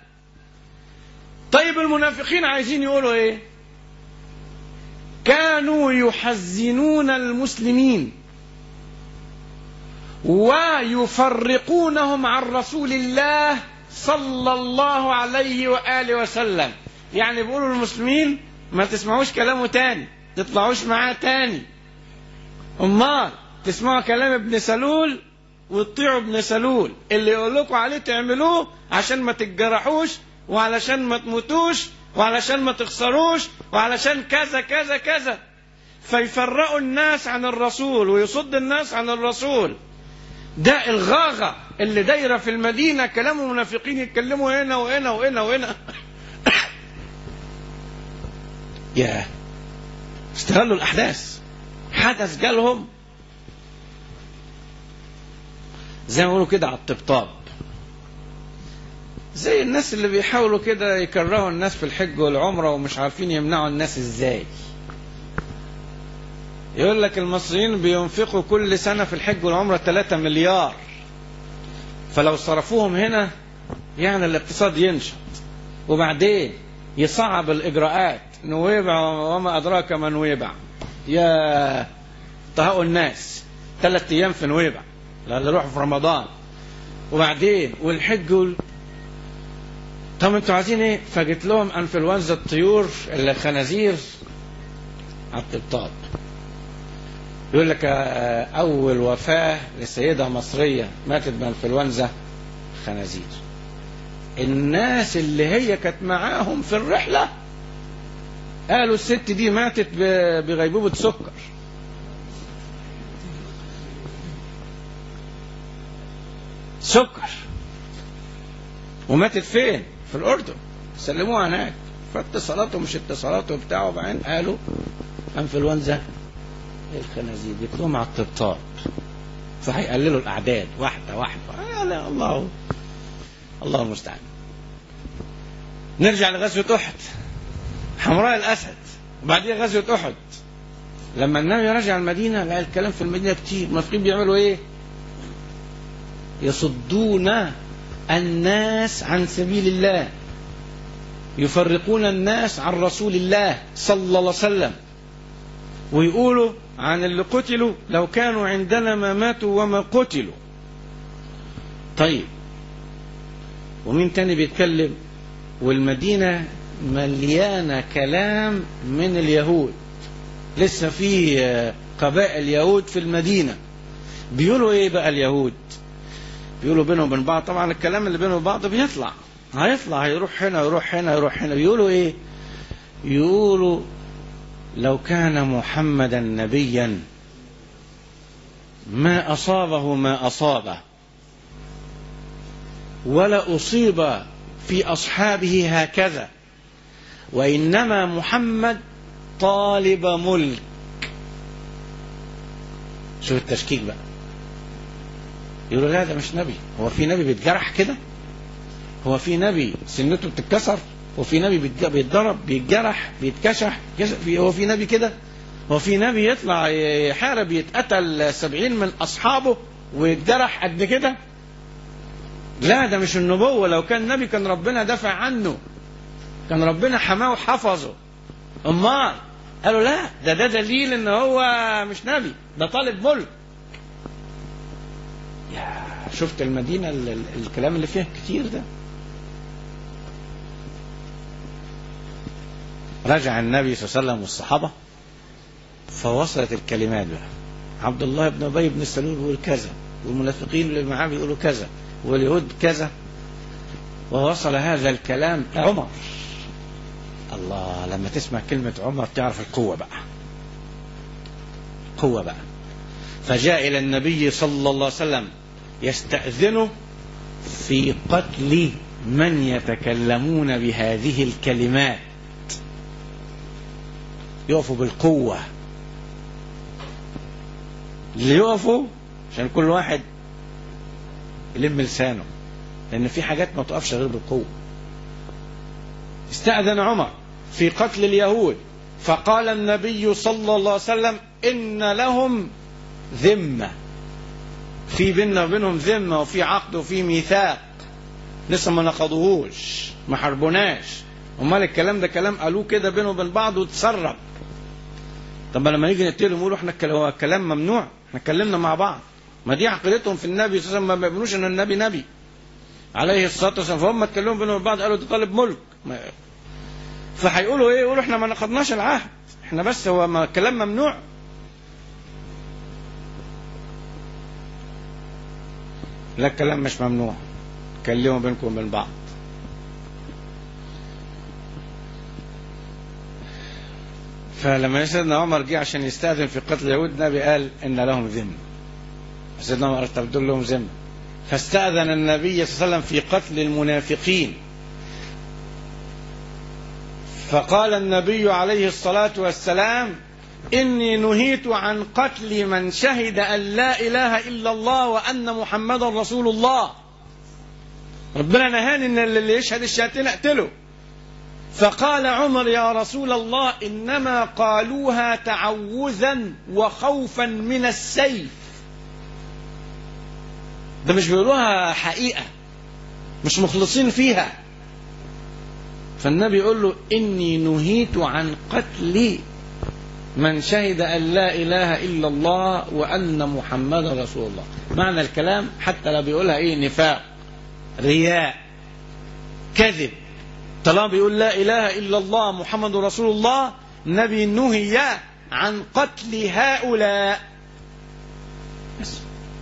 طيب المنافقين عايزين يقولوا ايه كانوا يحزنون المسلمين ويفرقونهم عن رسول الله صلى الله عليه وآله وسلم يعني بيقولوا للمسلمين ما تسمعوش كلامه تاني تطلعوش معاه تاني امال تسمعوا كلام ابن سلول وتطيعوا ابن سلول اللي يقول لكم عليه تعملوه عشان ما تتجرحوش وعلشان ما تموتوش وعلشان ما تخسروش وعلشان كذا كذا كذا فيفرقوا الناس عن الرسول ويصد الناس عن الرسول ده الغاغة اللي دايرة في المدينة كلام المنافقين يتكلموا هنا وهنا وهنا وهنا يا استغلوا الأحداث حدث جالهم زي ما بيقولوا كده على الطبطاب زي الناس اللي بيحاولوا كده يكرهوا الناس في الحج والعمرة ومش عارفين يمنعوا الناس ازاي يقول لك المصريين بينفقوا كل سنة في الحج والعمرة 3 مليار فلو صرفوهم هنا يعني الاقتصاد ينشط وبعدين يصعب الإجراءات نويبع وما أدراك ما نويبع يا طهقوا الناس ثلاث أيام في نويبع لا يروحوا في رمضان وبعدين والحج وال... طب انتوا عايزين ايه؟ فجت لهم انفلونزا الطيور الخنازير على الطبطاب يقول لك آه، اول وفاه لسيده مصريه ماتت بانفلونزا خنازير الناس اللي هي كانت معاهم في الرحله قالوا الست دي ماتت ب- بغيبوبه سكر سكر وماتت فين؟ في الأردن سلموها هناك فاتصالات ومش اتصالات وبتاع وبعدين قالوا انفلونزا الخنازير جبت لهم على الطبطاب فهيقللوا الأعداد واحدة واحدة آه لا الله الله المستعان نرجع لغزوة أحد حمراء الأسد وبعدين غزوة أحد لما النبي رجع المدينة لقى الكلام في المدينة كتير المنافقين بيعملوا إيه؟ يصدون الناس عن سبيل الله يفرقون الناس عن رسول الله صلى الله عليه وسلم ويقولوا عن اللي قتلوا لو كانوا عندنا ما ماتوا وما قتلوا طيب ومين تاني بيتكلم والمدينة مليانة كلام من اليهود لسه في آه، قبائل يهود في المدينة بيقولوا ايه بقى اليهود بيقولوا بينهم وبين بعض طبعا الكلام اللي بينهم وبعض بيطلع هيطلع هيروح هنا يروح هنا يروح هنا بيقولوا ايه يقولوا لو كان محمدا نبيا ما اصابه ما اصابه ولا اصيب في اصحابه هكذا وانما محمد طالب ملك شوف التشكيك بقى يقولوا لا ده مش نبي هو في نبي بيتجرح كده هو في نبي سنته بتتكسر هو في نبي بيتج- بيتضرب بيتجرح بيتكشح كش- في- هو في نبي كده هو في نبي يطلع يحارب يتقتل سبعين من أصحابه ويتجرح قد كده لا ده مش النبوة لو كان نبي كان ربنا دافع عنه كان ربنا حماه وحفظه امال قالوا لا ده ده دليل ان هو مش نبي ده طالب ملك يا شفت المدينة ال- ال- الكلام اللي فيها كتير ده رجع النبي صلى الله عليه وسلم والصحابة فوصلت الكلمات بقى عبد الله بن أبي بن سلول بيقول كذا والمنافقين اللي معاه بيقولوا كذا واليهود كذا ووصل هذا الكلام عمر الله لما تسمع كلمة عمر تعرف القوة بقى قوة بقى فجاء إلى النبي صلى الله عليه وسلم يستأذنه في قتل من يتكلمون بهذه الكلمات يقفوا بالقوة اللي يقفوا عشان كل واحد يلم لسانه لأن في حاجات ما تقفش غير بالقوة استأذن عمر في قتل اليهود فقال النبي صلى الله عليه وسلم إن لهم ذمة في بيننا وبينهم ذمة وفي عقد وفي ميثاق لسه ما نقضوهوش ما حربوناش امال الكلام ده كلام قالوه كده بينه وبين بعض وتسرب طب لما نيجي نقتلهم يقولوا احنا الكلام- هو الكلام ممنوع احنا اتكلمنا مع بعض ما دي عقيدتهم في النبي صلى الله عليه وسلم ما بيؤمنوش ان النبي نبي عليه الصلاه والسلام فهم اتكلموا بينهم وبين بعض قالوا ده طالب ملك ما- فهيقولوا ايه يقولوا احنا ما نقضناش العهد احنا بس هو ما الكلام ممنوع لا الكلام مش ممنوع كلموا بينكم وبين بعض فلما سيدنا عمر جه عشان يستأذن في قتل اليهود النبي قال إن لهم ذمة سيدنا عمر قال طب دول لهم ذمة فاستأذن النبي صلى الله عليه وسلم في قتل المنافقين فقال النبي عليه الصلاة والسلام إني نهيت عن قتل من شهد أن لا إله إلا الله وأن محمدا رسول الله ربنا نهاني إن اللي يشهد الشهادتين أقتله فقال عمر يا رسول الله إنما قالوها تعوذا وخوفا من السيف ده مش بيقولوها حقيقة مش مخلصين فيها فالنبي يقول له إني نهيت عن قتل من شهد أن لا إله إلا الله وأن محمد رسول الله معنى الكلام حتى لو بيقولها إيه نفاق رياء كذب طالما بيقول لا إله إلا الله محمد رسول الله النبي نهي عن قتل هؤلاء بس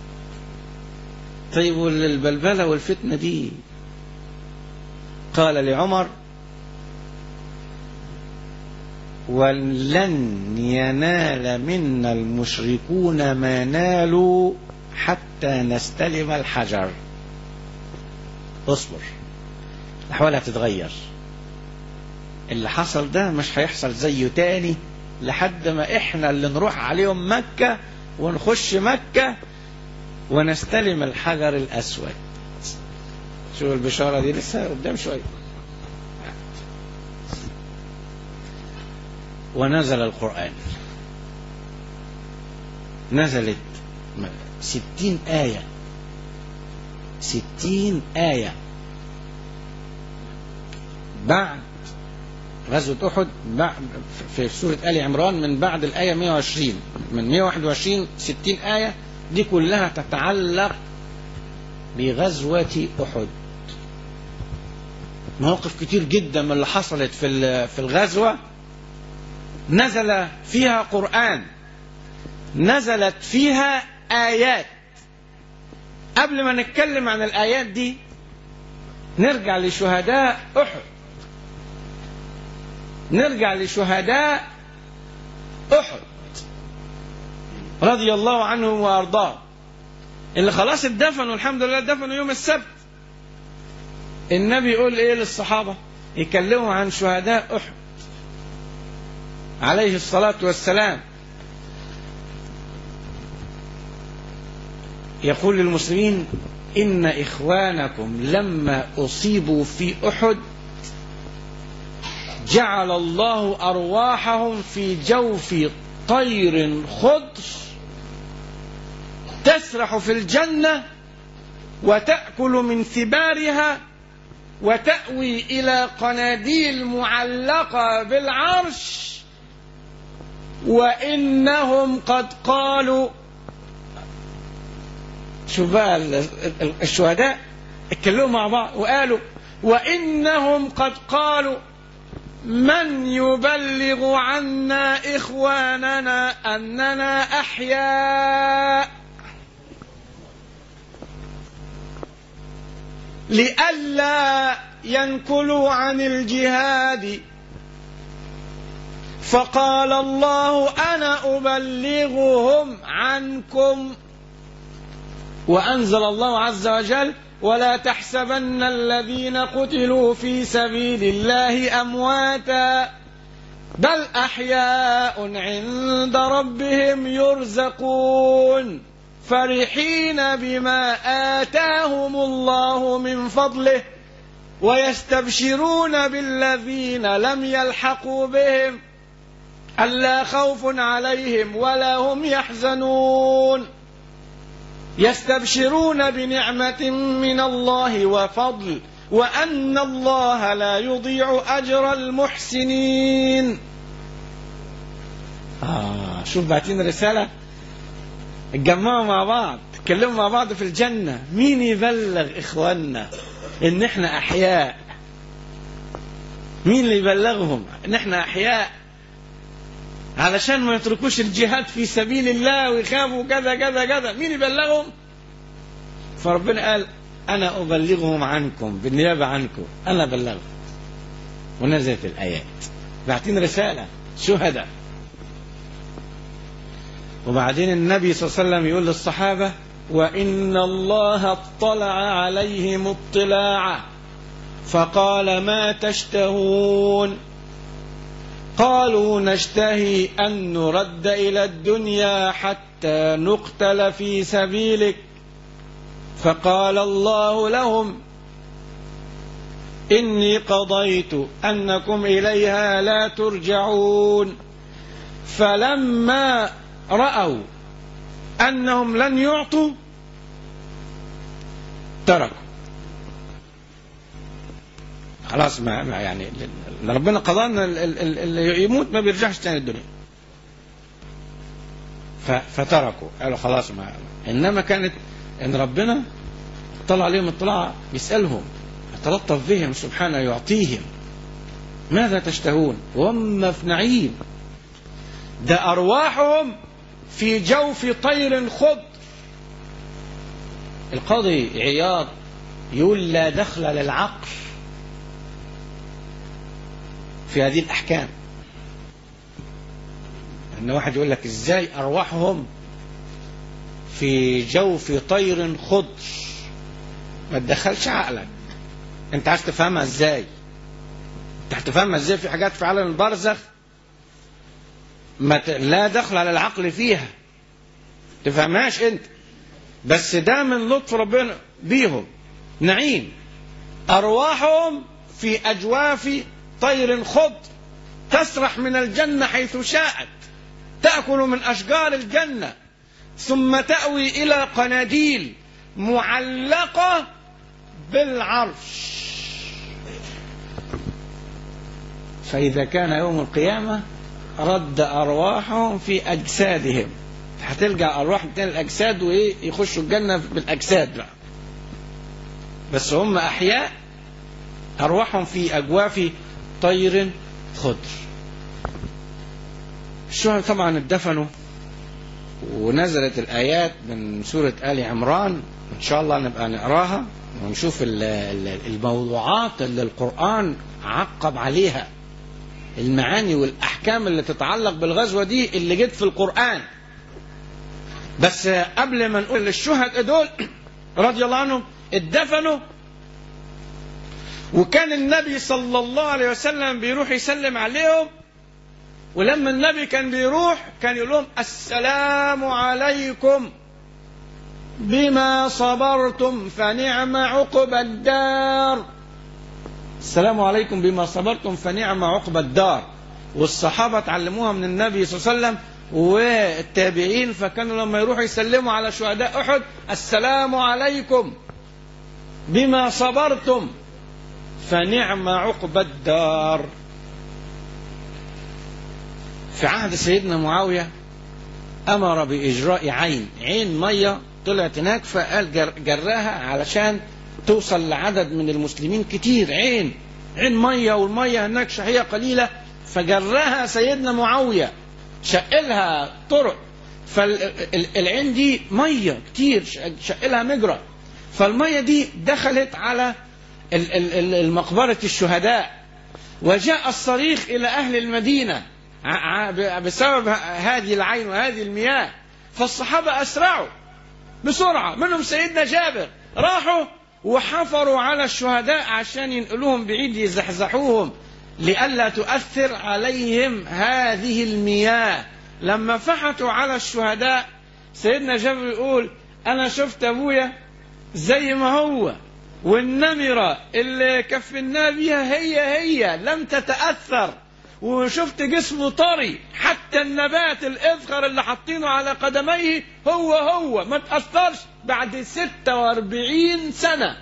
طيب والبلبلة والفتنة دي قال لعمر ولن ينال منا المشركون ما نالوا حتى نستلم الحجر اصبر الأحوال هتتغير اللي حصل ده مش هيحصل زيه تاني لحد ما احنا اللي نروح عليهم مكة ونخش مكة ونستلم الحجر الأسود شوف البشارة دي لسه قدام شوية ونزل القرآن نزلت ستين آية ستين آية بعد غزوة أحد بعد في سورة آل عمران من بعد الآية 120 من 121 60 آية دي كلها تتعلق بغزوة أحد مواقف كتير جدا من اللي حصلت في في الغزوة نزل فيها قرآن نزلت فيها آيات قبل ما نتكلم عن الآيات دي نرجع لشهداء أحد نرجع لشهداء أحد رضي الله عنهم وأرضاهم اللي خلاص اتدفنوا الحمد لله اتدفنوا يوم السبت النبي يقول ايه للصحابة يكلموا عن شهداء أحد عليه الصلاة والسلام يقول للمسلمين إن إخوانكم لما أصيبوا في أحد جعل الله أرواحهم في جوف طير خضر تسرح في الجنة وتأكل من ثمارها وتأوي إلى قناديل معلقة بالعرش وإنهم قد قالوا شوف بقى الشهداء اتكلموا مع بعض وقالوا وإنهم قد قالوا من يبلغ عنا إخواننا أننا أحياء لئلا ينكلوا عن الجهاد فقال الله أنا أبلغهم عنكم وأنزل الله عز وجل ولا تحسبن الذين قتلوا في سبيل الله أمواتا بل أحياء عند ربهم يرزقون فرحين بما آتاهم الله من فضله ويستبشرون بالذين لم يلحقوا بهم ألا خوف عليهم ولا هم يحزنون يستبشرون بنعمة من الله وفضل وأن الله لا يضيع أجر المحسنين آه شوف بعتين رسالة اتجمعوا مع بعض تكلموا مع بعض في الجنة مين يبلغ إخواننا إن إحنا أحياء مين اللي يبلغهم إن إحنا أحياء علشان ما يتركوش الجهاد في سبيل الله ويخافوا كذا كذا كذا مين يبلغهم فربنا قال أنا أبلغهم عنكم بالنيابة عنكم أنا أبلغهم ونزلت الآيات بعتين رسالة شهداء وبعدين النبي صلى الله عليه وسلم يقول للصحابة وإن الله اطلع عليهم اطلاعا فقال ما تشتهون قالوا نشتهي أن نرد إلى الدنيا حتى نقتل في سبيلك فقال الله لهم إني قضيت أنكم إليها لا ترجعون فلما رأوا أنهم لن يعطوا تركوا خلاص ما ما يعني ربنا قضى ان ال- ال- ال- اللي يموت ما بيرجعش تاني الدنيا ف- فتركوا قالوا خلاص ما انما كانت ان ربنا طلع عليهم اطلاع يسالهم يتلطف بهم سبحانه يعطيهم ماذا تشتهون وهم في نعيم ده ارواحهم في جوف طير خضر القاضي عياض يقول لا دخل للعقل في هذه الأحكام أن واحد يقول لك إزاي أرواحهم في جوف طير خضر ما تدخلش عقلك أنت عايز تفهمها إزاي أنت هتفهمها إزاي في حاجات في عالم البرزخ ما ت... لا دخل على العقل فيها تفهمهاش أنت بس ده من لطف ربنا بيهم نعيم أرواحهم في أجواف طير خضر تسرح من الجنة حيث شاءت تأكل من أشجار الجنة ثم تأوي إلى قناديل معلقة بالعرش فإذا كان يوم القيامة رد أرواحهم في أجسادهم هتلقى أرواح بتاع الأجساد وإيه يخشوا الجنة بالأجساد بقى بس هم أحياء أرواحهم في أجواف طير خضر الشهداء طبعا اتدفنوا ونزلت الآيات من سورة آل عمران إن شاء الله نبقى نقراها ونشوف ال- ال- الموضوعات اللي القرآن عقب عليها المعاني والأحكام اللي تتعلق بالغزوة دي اللي جت في القرآن بس قبل ما نقول للشهداء دول رضي الله عنهم اتدفنوا وكان النبي صلى الله عليه وسلم بيروح يسلم عليهم ولما النبي كان بيروح كان يقول لهم السلام عليكم بما صبرتم فنعم عقب الدار السلام عليكم بما صبرتم فنعم عقب الدار والصحابة تعلموها من النبي صلى الله عليه وسلم والتابعين فكانوا لما يروحوا يسلموا على شهداء أحد السلام عليكم بما صبرتم فنعم عقب الدار في عهد سيدنا معاوية أمر بإجراء عين عين مية طلعت هناك فقال جر جراها علشان توصل لعدد من المسلمين كتير عين عين مية والمية هناك شهية قليلة فجراها سيدنا معاوية شقلها طرق فالعين دي مية كتير شقلها مجرى فالمية دي دخلت على ال- ال- ال- المقبرة الشهداء وجاء الصريخ إلى أهل المدينة ع- ع- بسبب هذه العين وهذه المياه فالصحابة أسرعوا بسرعة منهم سيدنا جابر راحوا وحفروا على الشهداء عشان ينقلوهم بعيد يزحزحوهم لئلا تؤثر عليهم هذه المياه لما فحتوا على الشهداء سيدنا جابر يقول أنا شفت أبويا زي ما هو والنمرة اللي كفناه بيها هي هي لم تتأثر وشفت جسمه طري حتى النبات الإذخر اللي حاطينه على قدميه هو هو ما تأثرش بعد 46 سنة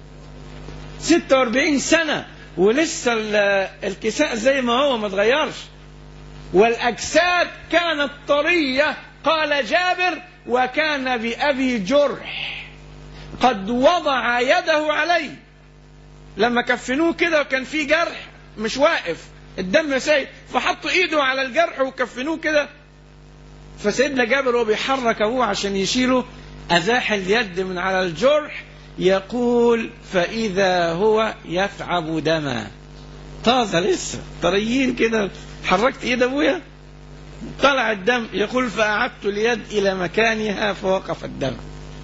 46 سنة ولسه ال- الكساء زي ما هو ما اتغيرش والأجساد كانت طرية قال جابر وكان بأبي جرح قد وضع يده عليه لما كفنوه كده وكان في جرح مش واقف الدم سايل فحطوا ايده على الجرح وكفنوه كده فسيدنا جابر وهو بيحرك ابوه عشان يشيله ازاح اليد من على الجرح يقول فاذا هو يثعب دما طازه لسه طريين كده حركت ايد ابويا طلع الدم يقول فأعدت اليد إلى مكانها فوقف الدم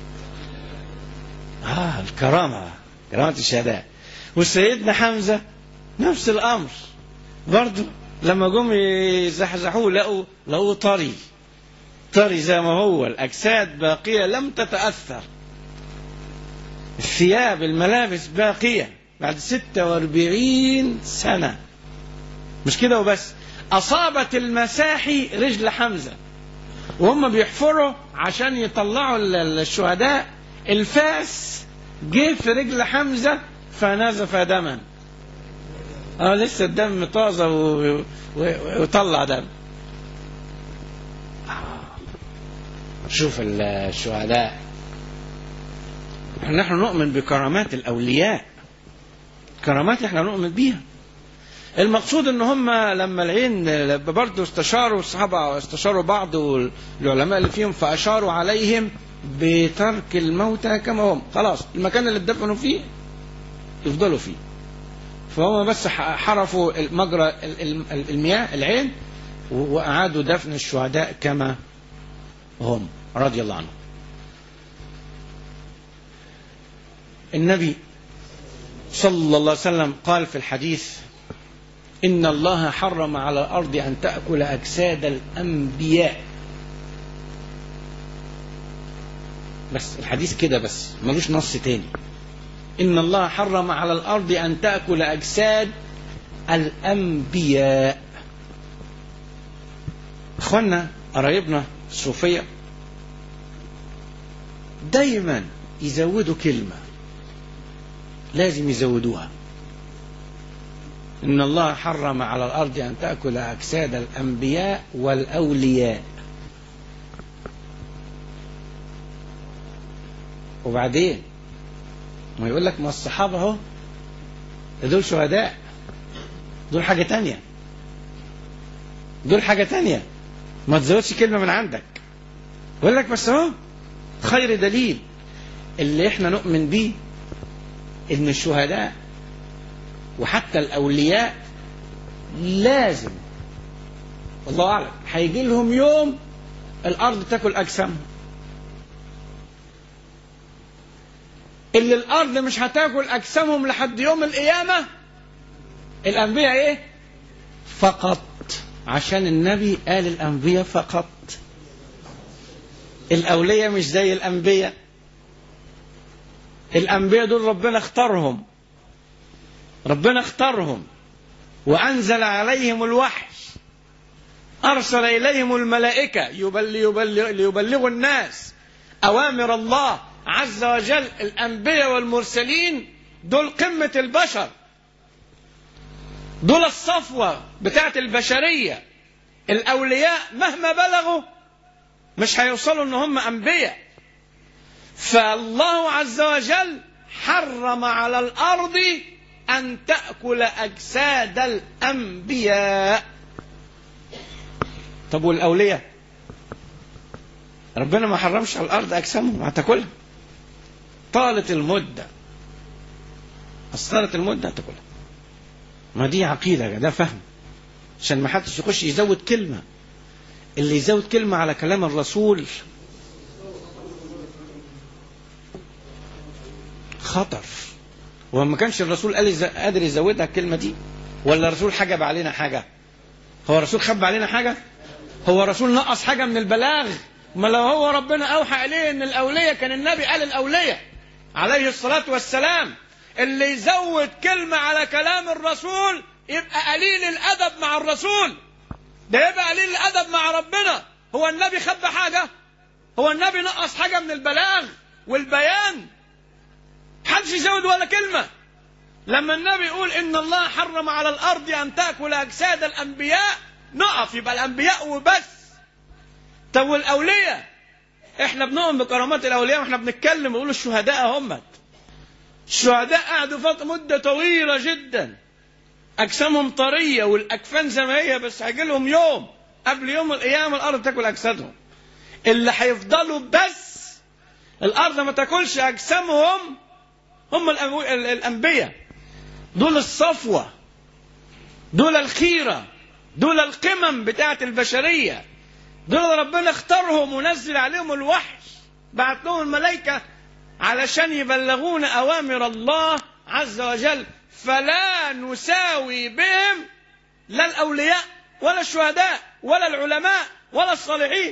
آه الكرامة كرامة الشهداء وسيدنا حمزة نفس الأمر برضه لما جم يزحزحوه لقوا لقوا طري طري زي ما هو الأجساد باقية لم تتأثر الثياب الملابس باقية بعد 46 سنة مش كده وبس أصابت المساحي رجل حمزة وهم بيحفروا عشان يطلعوا ال- الشهداء الفاس جه في رجل حمزة فنزف دما اه لسه الدم طازة و- و- وطلع دم شوف ال- الشهداء نحن نؤمن بكرامات الأولياء كرامات احنا نؤمن بيها المقصود ان هم لما العين برضه استشاروا الصحابه استشاروا بعض والعلماء اللي فيهم فاشاروا عليهم بترك الموتى كما هم خلاص المكان اللي اتدفنوا فيه يفضلوا فيه فهم بس ح- حرفوا مجرى ال- ال- المياه العين و- واعادوا دفن الشهداء كما هم رضي الله عنهم النبي صلى الله عليه وسلم قال في الحديث إن الله حرم على الأرض أن تأكل أجساد الأنبياء بس الحديث كده بس ملوش نص تاني إن الله حرم على الأرض أن تأكل أجساد الأنبياء إخوانا قرايبنا الصوفية دايما يزودوا كلمة لازم يزودوها إن الله حرم على الأرض أن تأكل أجساد الأنبياء والأولياء وبعدين ما يقول لك ما الصحابة اهو دول شهداء دول حاجة تانية دول حاجة تانية ما تزودش كلمة من عندك يقول لك بس اهو خير دليل اللي احنا نؤمن بيه ان الشهداء وحتى الاولياء لازم الله اعلم هيجي لهم يوم الارض تاكل اجسامهم اللي الارض مش هتاكل اجسامهم لحد يوم القيامه الانبياء ايه فقط عشان النبي قال الانبياء فقط الاولياء مش زي الانبياء الانبياء دول ربنا اختارهم ربنا اختارهم وانزل عليهم الوحي ارسل اليهم الملائكه يبل يبل ليبلغوا الناس اوامر الله عز وجل الانبياء والمرسلين دول قمه البشر دول الصفوه بتاعت البشريه الاولياء مهما بلغوا مش هيوصلوا ان هم انبياء فالله عز وجل حرم على الارض ان تاكل اجساد الانبياء طب والاولياء ربنا ما حرمش على الارض اجسامهم هتاكلها طالت المده أصلت المده هتاكلها ما دي عقيده ده فهم عشان ما حدش يخش يزود كلمه اللي يزود كلمه على كلام الرسول خطر وما كانش الرسول قال يز- قادر يزودها الكلمه دي ولا الرسول حجب علينا حاجه هو الرسول خبى علينا حاجه هو الرسول نقص حاجه من البلاغ ما لو هو ربنا اوحى اليه ان الاوليه كان النبي قال الاوليه عليه الصلاه والسلام اللي يزود كلمه على كلام الرسول يبقى قليل الادب مع الرسول ده يبقى قليل الادب مع ربنا هو النبي خبى حاجه هو النبي نقص حاجه من البلاغ والبيان محدش يزود ولا كلمة لما النبي يقول إن الله حرم على الأرض أن تأكل أجساد الأنبياء نقف يبقى الأنبياء وبس طب والأولياء إحنا بنؤمن بكرامات الأولياء وإحنا بنتكلم ونقول الشهداء هم الشهداء قعدوا فترة مدة طويلة جدا أجسامهم طرية والأكفان زي ما هي بس هيجي لهم يوم قبل يوم القيامة الأرض تاكل أجسادهم اللي هيفضلوا بس الأرض ما تاكلش أجسامهم هم الأمو- ال- الأنبياء دول الصفوة دول الخيرة دول القمم بتاعة البشرية دول ربنا اختارهم ونزل عليهم الوحي بعت لهم الملائكة علشان يبلغون أوامر الله عز وجل فلا نساوي بهم لا الأولياء ولا الشهداء ولا العلماء ولا الصالحين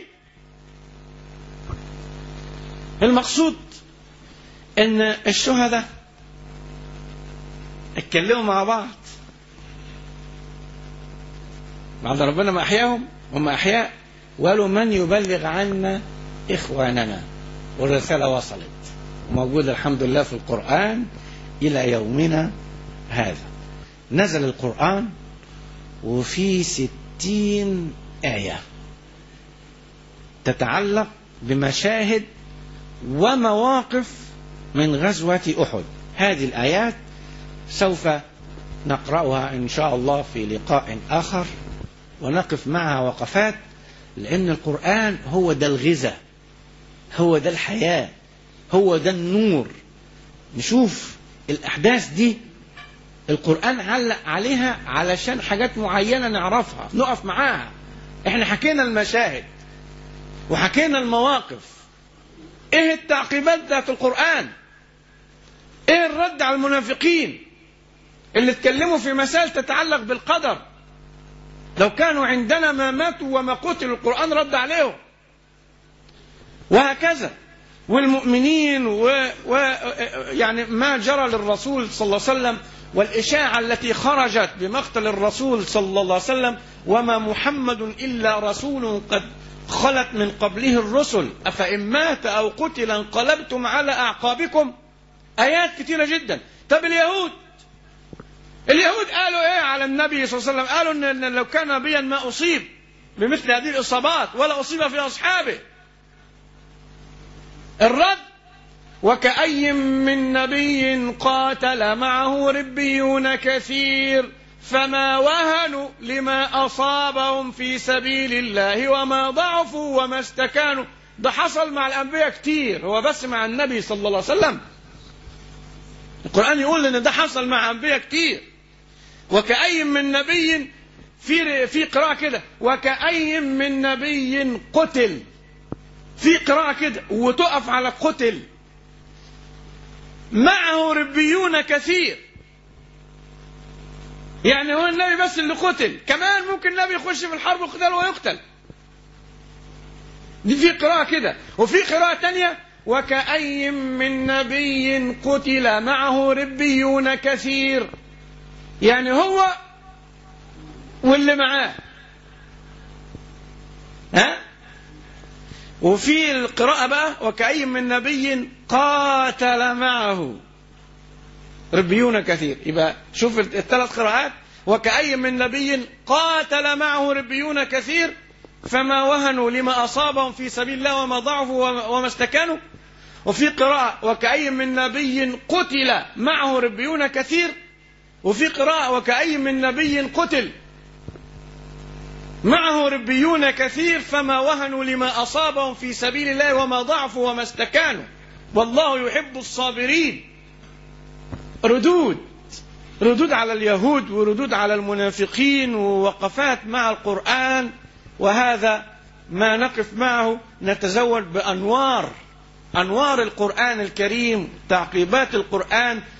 المقصود ان الشهداء اتكلموا مع بعض بعد ربنا ما أحياهم هم أحياء وقالوا من يبلغ عنا إخواننا والرسالة وصلت موجودة الحمد لله في القرآن إلى يومنا هذا نزل القرآن وفي ستين آية تتعلق بمشاهد ومواقف من غزوة أحد هذه الآيات سوف نقرأها إن شاء الله في لقاء آخر ونقف معها وقفات لأن القرآن هو ده الغذاء هو ده الحياة هو ده النور نشوف الأحداث دي القرآن علق عليها علشان حاجات معينة نعرفها نقف معاها احنا حكينا المشاهد وحكينا المواقف ايه التعقيبات ذات القرآن ايه الرد على المنافقين اللي اتكلموا في مسائل تتعلق بالقدر لو كانوا عندنا ما ماتوا وما قتلوا القرآن رد عليهم وهكذا والمؤمنين و... و... يعني ما جرى للرسول صلى الله عليه وسلم والإشاعة التي خرجت بمقتل الرسول صلى الله عليه وسلم وما محمد إلا رسول قد خلت من قبله الرسل أفإن مات أو قتل انقلبتم على أعقابكم آيات كثيرة جدا طب اليهود اليهود قالوا ايه على النبي صلى الله عليه وسلم قالوا ان إن لو كان نبيا ما اصيب بمثل هذه الاصابات ولا اصيب في اصحابه الرد وكأي من نبي قاتل معه ربيون كثير فما وهنوا لما أصابهم في سبيل الله وما ضعفوا وما استكانوا ده حصل مع الأنبياء كتير هو بس مع النبي صلى الله عليه وسلم القرآن يقول إن ده حصل مع أنبياء كتير وكأي من نبي في في قراءة كده وكأي من نبي قتل في قراءة كده وتقف على قتل معه ربيون كثير يعني هو النبي بس اللي قتل كمان ممكن النبي يخش في الحرب ويقتل ويقتل دي في قراءة كده وفي قراءة تانية وكأي من نبي قتل معه ربيون كثير يعني هو واللي معاه ها وفي القراءة بقى وكأي من نبي قاتل معه ربيون كثير يبقى شوف الثلاث قراءات وكأي من نبي قاتل معه ربيون كثير فما وهنوا لما أصابهم في سبيل الله وما ضعفوا وما استكانوا وفي قراءة وكأي من نبي قتل معه ربيون كثير وفي قراءة وكأي من نبي قتل معه ربيون كثير فما وهنوا لما أصابهم في سبيل الله وما ضعفوا وما استكانوا والله يحب الصابرين ردود ردود على اليهود وردود على المنافقين ووقفات مع القرآن وهذا ما نقف معه نتزود بأنوار أنوار القرآن الكريم تعقيبات القرآن